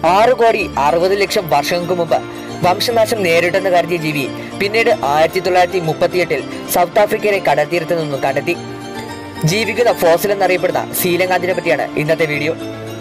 ആറ് കോടി അറുപത് ലക്ഷം വർഷങ്ങൾക്ക് മുമ്പ് വംശനാശം നേരിട്ടെന്ന് കരുതിയ ജീവി പിന്നീട് ആയിരത്തി തൊള്ളായിരത്തി മുപ്പത്തിയെട്ടിൽ സൗത്ത് ആഫ്രിക്കയിലെ കടൽത്തീരത്ത് നിന്നും കണ്ടെത്തി ജീവിക്കുന്ന ഫോസിൽ എന്നറിയപ്പെടുന്ന സീലങ്കാന്തിനെ പറ്റിയാണ് ഇന്നത്തെ വീഡിയോ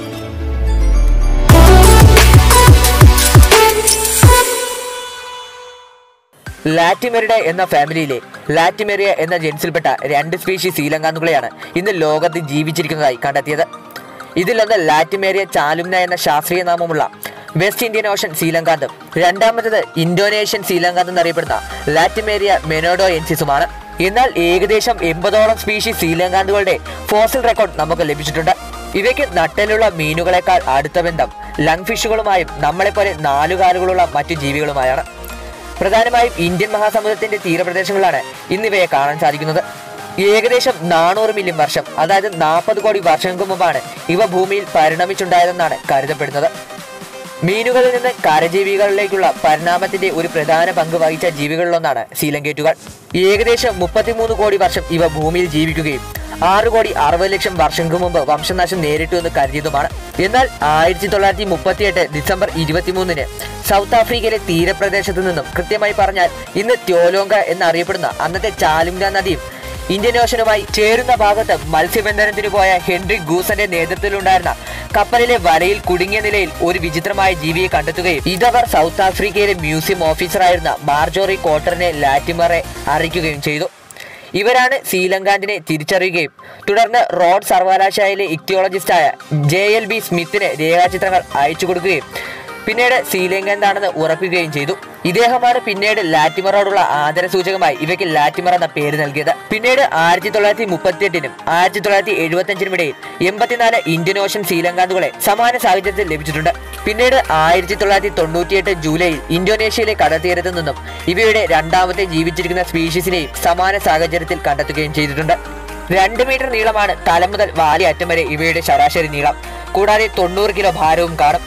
ലാറ്റിമെറിഡ എന്ന ഫാമിലിയിലെ ലാറ്റിമെറിയ എന്ന ജെൻസിൽപ്പെട്ട രണ്ട് സ്പീഷീസ് സീലങ്കാന്തുകളെയാണ് ഇന്ന് ലോകത്ത് ജീവിച്ചിരിക്കുന്നതായി കണ്ടെത്തിയത് ഇതിലൊന്ന് ലാറ്റിമേറിയ ചാലുംന എന്ന ശാസ്ത്രീയ നാമമുള്ള വെസ്റ്റ് ഇന്ത്യൻ ഓഷൻ സീലങ്കാന്തം രണ്ടാമത്തേത് ഇന്തോനേഷ്യൻ സീലങ്കാന്തം എന്നറിയപ്പെടുന്ന ലാറ്റിമേറിയ മെനോഡോ എൻസിസുമാണ് എന്നാൽ ഏകദേശം എൺപതോളം സ്പീഷീസ് സീലങ്കാന്തുകളുടെ ഫോസിൽ റെക്കോർഡ് നമുക്ക് ലഭിച്ചിട്ടുണ്ട് ഇവയ്ക്ക് നട്ടലുള്ള മീനുകളെക്കാൾ അടുത്ത ബന്ധം ലങ് ഫിഷുകളുമായും നമ്മളെപ്പോലെ നാലുകാലുകളുള്ള മറ്റു ജീവികളുമായാണ് പ്രധാനമായും ഇന്ത്യൻ മഹാസമുദ്രത്തിന്റെ തീരപ്രദേശങ്ങളിലാണ് ഇന്നിവയെ കാണാൻ സാധിക്കുന്നത് ഏകദേശം നാനൂറ് മില്യൺ വർഷം അതായത് നാൽപ്പത് കോടി വർഷങ്ങൾക്ക് മുമ്പാണ് ഇവ ഭൂമിയിൽ പരിണമിച്ചുണ്ടായതെന്നാണ് കരുതപ്പെടുന്നത് മീനുകളിൽ നിന്ന് കരജീവികളിലേക്കുള്ള പരിണാമത്തിന്റെ ഒരു പ്രധാന പങ്ക് വഹിച്ച ജീവികളിലൊന്നാണ് സീലങ്കേറ്റുകൾ ഏകദേശം മുപ്പത്തിമൂന്ന് കോടി വർഷം ഇവ ഭൂമിയിൽ ജീവിക്കുകയും ആറ് കോടി അറുപത് ലക്ഷം വർഷങ്ങൾക്ക് മുമ്പ് വംശനാശം നേരിട്ടു എന്ന് കരുതിയതുമാണ് എന്നാൽ ആയിരത്തി തൊള്ളായിരത്തി മുപ്പത്തിയെട്ട് ഡിസംബർ ഇരുപത്തിമൂന്നിന് സൗത്ത് ആഫ്രിക്കയിലെ തീരപ്രദേശത്ത് നിന്നും കൃത്യമായി പറഞ്ഞാൽ ഇന്ന് ത്യോലോങ്ക എന്നറിയപ്പെടുന്ന അന്നത്തെ ചാലുങ്ക നദിയും ഇന്ത്യൻ ഓഷനുമായി ചേരുന്ന ഭാഗത്ത് മത്സ്യബന്ധനത്തിന് പോയ ഹെൻറി ഗൂസന്റെ നേതൃത്വത്തിലുണ്ടായിരുന്ന കപ്പലിലെ വലയിൽ കുടുങ്ങിയ നിലയിൽ ഒരു വിചിത്രമായ ജീവിയെ കണ്ടെത്തുകയും ഇതവർ സൗത്ത് ആഫ്രിക്കയിലെ മ്യൂസിയം ഓഫീസറായിരുന്ന മാർജോറി കോട്ടറിനെ ലാറ്റിമറെ അറിയിക്കുകയും ചെയ്തു ഇവരാണ് സീലങ്കാന്റിനെ തിരിച്ചറിയുകയും തുടർന്ന് റോഡ് സർവകലാശാലയിലെ ഇക്തിയോളജിസ്റ്റായ ജെ എൽ ബി സ്മിത്തിന് രേഖാചിത്രങ്ങൾ അയച്ചു കൊടുക്കുകയും പിന്നീട് സീലങ്കാന്താണെന്ന് ഉറപ്പിക്കുകയും ചെയ്തു ഇദ്ദേഹമാണ് പിന്നീട് ലാറ്റിമറോടുള്ള ആദരസൂചകമായി ഇവയ്ക്ക് ലാറ്റിമർ എന്ന പേര് നൽകിയത് പിന്നീട് ആയിരത്തി തൊള്ളായിരത്തി മുപ്പത്തിയെട്ടിനും ആയിരത്തി തൊള്ളായിരത്തി എഴുപത്തി ഇടയിൽ എൺപത്തിനാല് ഇന്ത്യൻ ഓഷൻ ശ്രീലങ്കാന്തുകളെ സമാന സാഹചര്യത്തിൽ ലഭിച്ചിട്ടുണ്ട് പിന്നീട് ആയിരത്തി തൊള്ളായിരത്തി തൊണ്ണൂറ്റിയെട്ട് ജൂലൈയിൽ ഇന്തോനേഷ്യയിലെ കടൽത്തീരത്ത് നിന്നും ഇവയുടെ രണ്ടാമത്തെ ജീവിച്ചിരിക്കുന്ന സ്പീഷീസിനെയും സമാന സാഹചര്യത്തിൽ കണ്ടെത്തുകയും ചെയ്തിട്ടുണ്ട് രണ്ട് മീറ്റർ നീളമാണ് തല മുതൽ വാലി അറ്റം വരെ ഇവയുടെ ശരാശരി നീളം കൂടാതെ തൊണ്ണൂറ് കിലോ ഭാരവും കാണും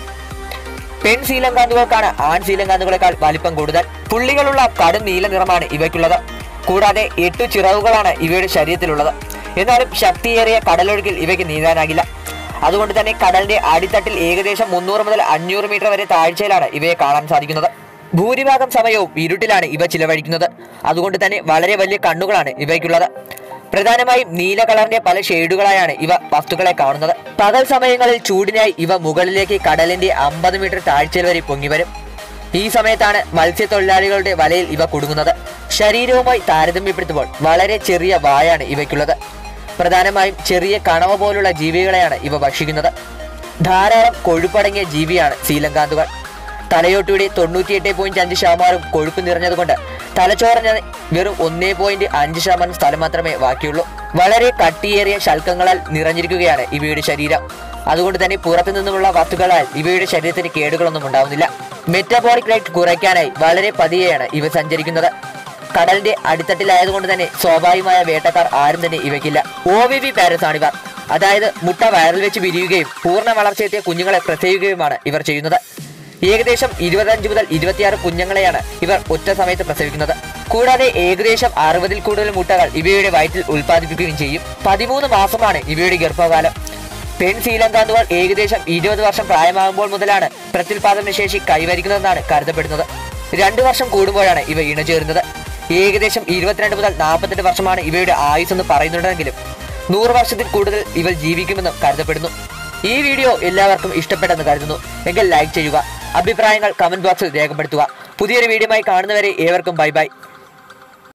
പെൺ ശീലങ്കാന്തുകൾക്കാണ് ആൺ ശീലങ്കാന്തുകളെക്കാൾ വലിപ്പം കൂടുതൽ പുള്ളികളുള്ള കടും നീല നിറമാണ് ഇവയ്ക്കുള്ളത് കൂടാതെ എട്ടു ചിറകുകളാണ് ഇവയുടെ ശരീരത്തിലുള്ളത് എന്നാലും ശക്തിയേറിയ കടലൊഴുക്കിൽ ഇവയ്ക്ക് നീന്താനാകില്ല അതുകൊണ്ട് തന്നെ കടലിന്റെ അടിത്തട്ടിൽ ഏകദേശം മുന്നൂറ് മുതൽ അഞ്ഞൂറ് മീറ്റർ വരെ താഴ്ചയിലാണ് ഇവയെ കാണാൻ സാധിക്കുന്നത് ഭൂരിഭാഗം സമയവും ഇരുട്ടിലാണ് ഇവ ചിലവഴിക്കുന്നത് അതുകൊണ്ട് തന്നെ വളരെ വലിയ കണ്ണുകളാണ് ഇവയ്ക്കുള്ളത് പ്രധാനമായും നീല കളറിന്റെ പല ഷെയ്ഡുകളായാണ് ഇവ വസ്തുക്കളെ കാണുന്നത് പകൽ സമയങ്ങളിൽ ചൂടിനായി ഇവ മുകളിലേക്ക് കടലിന്റെ അമ്പത് മീറ്റർ താഴ്ചയിൽ വരെ പൊങ്ങിവരും ഈ സമയത്താണ് മത്സ്യത്തൊഴിലാളികളുടെ വലയിൽ ഇവ കുടുങ്ങുന്നത് ശരീരവുമായി താരതമ്യപ്പെടുത്തുമ്പോൾ വളരെ ചെറിയ വായാണ് ഇവയ്ക്കുള്ളത് പ്രധാനമായും ചെറിയ കണവ പോലുള്ള ജീവികളെയാണ് ഇവ ഭക്ഷിക്കുന്നത് ധാരാളം കൊഴുപ്പടങ്ങിയ ജീവിയാണ് സീലങ്കാന്തുകൾ തലയോട്ടിയുടെ തൊണ്ണൂറ്റിയെട്ട് പോയിന്റ് അഞ്ച് ശതമാനം കൊഴുപ്പ് നിറഞ്ഞതുകൊണ്ട് തലച്ചോറിന് വെറും ഒന്നേ പോയിന്റ് അഞ്ച് ശതമാനം സ്ഥലം മാത്രമേ ബാക്കിയുള്ളൂ വളരെ കട്ടിയേറിയ ശൽക്കങ്ങളാൽ നിറഞ്ഞിരിക്കുകയാണ് ഇവയുടെ ശരീരം അതുകൊണ്ട് തന്നെ പുറത്തു നിന്നുമുള്ള വസ്തുക്കളാൽ ഇവയുടെ ശരീരത്തിന് കേടുകളൊന്നും ഉണ്ടാവുന്നില്ല മെറ്റബോളിക് റേറ്റ് കുറയ്ക്കാനായി വളരെ പതിയെയാണ് ഇവ സഞ്ചരിക്കുന്നത് കടലിന്റെ അടിത്തട്ടിലായതുകൊണ്ട് തന്നെ സ്വാഭാവികമായ വേട്ടക്കാർ ആരും തന്നെ ഇവയ്ക്കില്ല ഒ വി വി പാരസ് ആണിവർ അതായത് മുട്ട വയറിൽ വെച്ച് വിരിയുകയും പൂർണ്ണ വളർച്ചയെത്തിയ കുഞ്ഞുങ്ങളെ പ്രസവിക്കുകയുമാണ് ഇവർ ചെയ്യുന്നത് ഏകദേശം ഇരുപത്തഞ്ച് മുതൽ ഇരുപത്തിയാറ് കുഞ്ഞുങ്ങളെയാണ് ഇവർ ഒറ്റ സമയത്ത് പ്രസവിക്കുന്നത് കൂടാതെ ഏകദേശം അറുപതിൽ കൂടുതൽ മുട്ടകൾ ഇവയുടെ വയറ്റിൽ ഉൽപ്പാദിപ്പിക്കുകയും ചെയ്യും പതിമൂന്ന് മാസമാണ് ഇവയുടെ ഗർഭകാലം പെൺ ശ്രീലങ്കാന്തുകൾ ഏകദേശം ഇരുപത് വർഷം പ്രായമാകുമ്പോൾ മുതലാണ് പ്രത്യുൽപാദന ശേഷി കൈവരിക്കുന്നതെന്നാണ് കരുതപ്പെടുന്നത് രണ്ടു വർഷം കൂടുമ്പോഴാണ് ഇവ ഇണചേരുന്നത് ഏകദേശം ഇരുപത്തിരണ്ട് മുതൽ നാൽപ്പത്തെട്ട് വർഷമാണ് ഇവയുടെ ആയുസ് എന്ന് പറയുന്നുണ്ടെങ്കിലും നൂറ് വർഷത്തിൽ കൂടുതൽ ഇവർ ജീവിക്കുമെന്നും കരുതപ്പെടുന്നു ഈ വീഡിയോ എല്ലാവർക്കും ഇഷ്ടപ്പെട്ടെന്ന് കരുതുന്നു എങ്കിൽ ലൈക്ക് ചെയ്യുക അഭിപ്രായങ്ങൾ കമന്റ് ബോക്സിൽ രേഖപ്പെടുത്തുക പുതിയൊരു വീഡിയോയുമായി കാണുന്നവരെ ഏവർക്കും ബൈ ബൈ